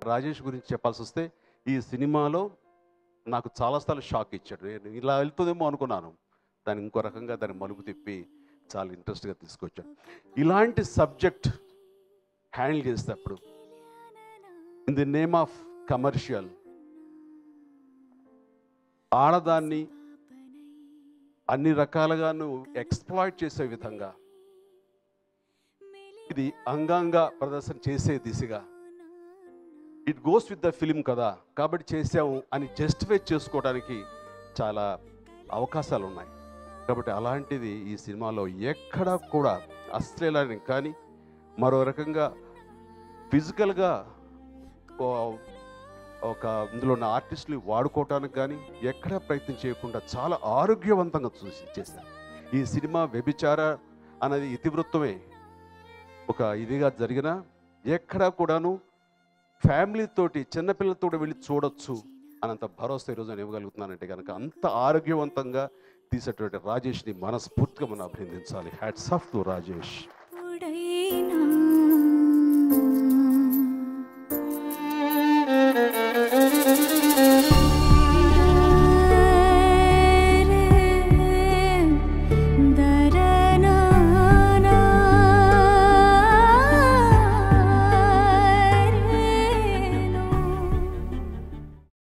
రాజేష్ గురించి చెప్పాల్సి వస్తే ఈ సినిమాలో నాకు చాలాసార్లు షాక్ ఇచ్చాడు నేను ఇలా వెళ్తుందేమో అనుకున్నాను దాన్ని ఇంకో రకంగా దాన్ని మలుపు తిప్పి చాలా ఇంట్రెస్ట్గా తీసుకొచ్చాడు ఇలాంటి సబ్జెక్ట్ హ్యాండిల్ చేసేటప్పుడు in the name of commercial ఆడదాన్ని అన్ని రకాలుగా నువ్వు ఎక్స్ప్లాయిట్ చేసే విధంగా ఇది అంగాంగ ప్రదర్శన చేసే దిశగా it goes with the film కదా కాబట్టి చేసాము అని జస్టిఫై చేసుకోవడానికి చాలా అవకాశాలు ఉన్నాయి కాబట్టి అలాంటిది ఈ సినిమాలో ఎక్కడా కూడా అశ్లీలాన్ని కానీ మరో రకంగా ఫిజికల్గా ఒక ఇందులో ఉన్న ఆర్టిస్టులు వాడుకోవటానికి కానీ ఎక్కడా ప్రయత్నం చేయకుండా చాలా ఆరోగ్యవంతంగా చూసి చేశారు ఈ సినిమా వ్యభిచార అనేది ఇతివృత్తమే ఒక ఇదిగా జరిగిన ఎక్కడా కూడాను ఫ్యామిలీతోటి చిన్నపిల్లలతో వెళ్ళి చూడొచ్చు అనంత భరోసా ఈరోజు నేను ఇవ్వగలుగుతున్నానంటే కనుక అంత ఆరోగ్యవంతంగా తీసేటువంటి రాజేష్ని మనస్ఫూర్తిగా మనం అభినందించాలి హ్యాట్స్ ఆఫ్ టు రాజేష్